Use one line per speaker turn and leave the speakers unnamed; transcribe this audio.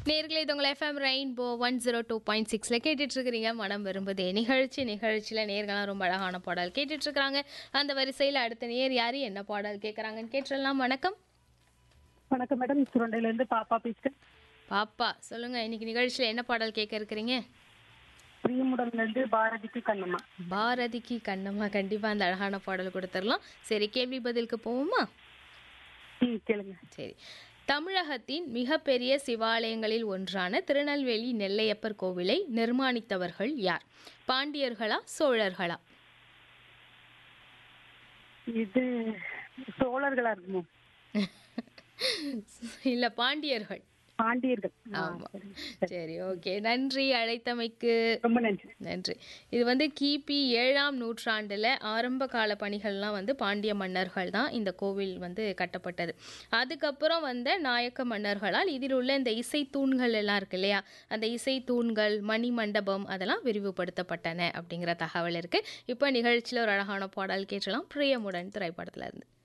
நேர்களே இது உங்கள் FM rainbow one zero two point சிக்ஸில் கேட்டுட்ருக்கிறீங்க மனம் விரும்புதே நிகழ்ச்சி நிகழ்ச்சியில் நேர்களாம் ரொம்ப அழகான பாடல் கேட்டுட்ருக்குறாங்க அந்த வரிசையில் அடுத்த நேர் யார் என்ன பாடல் கேட்குறாங்கன்னு கேட்டுடலாம் வணக்கம்
வணக்கம் மேடம் சுரண்டையில இருந்து பாப்பா பேசுறேன்
பாப்பா சொல்லுங்கள் இன்னைக்கு நிகழ்ச்சியில் என்ன பாடல் கேட்க இருக்கிறீங்க
பிரியமுடன்ல இருந்து பாரதிக்கு கண்ணம்மா
பாரதிக்கு கண்ணம்மா கண்டிப்பாக அந்த அழகான பாடல் கொடுத்துடலாம் சரி கேள்வி பதிலுக்கு போவோமா
ம் கேளுங்க
சரி தமிழகத்தின் மிகப்பெரிய சிவாலயங்களில் ஒன்றான திருநெல்வேலி நெல்லையப்பர் கோவிலை நிர்மாணித்தவர்கள் யார் பாண்டியர்களா சோழர்களா
இது சோழர்களா இருக்குமோ
இல்ல பாண்டியர்கள்
பாண்டியர்கள் ஆ,
ஆமா.
சரி.
சரி ஓகே நன்றி அழைத்தமைக்கு
ரொம்ப நன்றி
நன்றி இது வந்து கிபி ஏழாம் நூற்றாண்டில் ஆரம்ப கால பணிகள்லாம் வந்து பாண்டிய மன்னர்கள் தான் இந்த கோவில் வந்து கட்டப்பட்டது அதுக்கப்புறம் வந்த நாயக்க மன்னர்களால் இதில் உள்ள இந்த இசை தூண்கள் எல்லாம் இருக்கு இல்லையா அந்த இசை தூண்கள் மணி மண்டபம் அதெல்லாம் விரிவுபடுத்தப்பட்டன அப்படிங்கிற தகவல் இருக்கு இப்போ நிகழ்ச்சியில் ஒரு அழகான பாடல் கேட்டலாம் பிரியமுடன் திரைப்படத்துல இருந்து